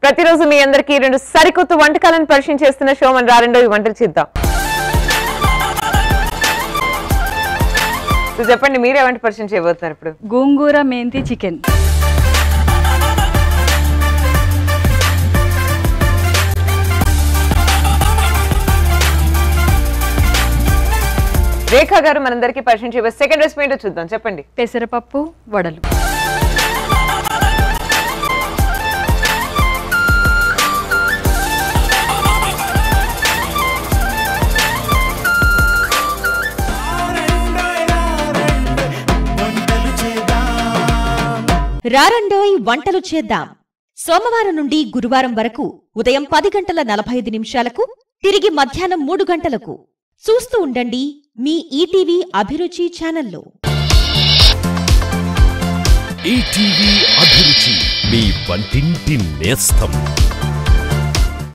ప్రతిరోజు మీ అందరికీ రెండు సరికొత్త వంటకాలను పరిచయం చేస్తున్న షో మన రారెండో ఈ వంటలు చేద్దాం సో చెప్పండి మీరే వంట పరిచయం చేయబోతున్నారు ఇప్పుడు గోంగూర మెంతి చికెన్ రేఖా గారు మనందరికీ పరిచయం చేయబోయే సెకండ్ రెసిపీ ఏంటో చూద్దాం చెప్పండి పెసరపప్పు వడలు రారండోయ్ వంటలు చేద్దాం సోమవారం నుండి గురువారం వరకు ఉదయం పది గంటల నలభై ఐదు నిమిషాలకు తిరిగి మధ్యాహ్నం మూడు గంటలకు చూస్తూ ఉండండి మీ ఈటీవీ అభిరుచి ఛానల్లో ఈటీవీ అభిరుచి మీ వంటింటి నేస్తం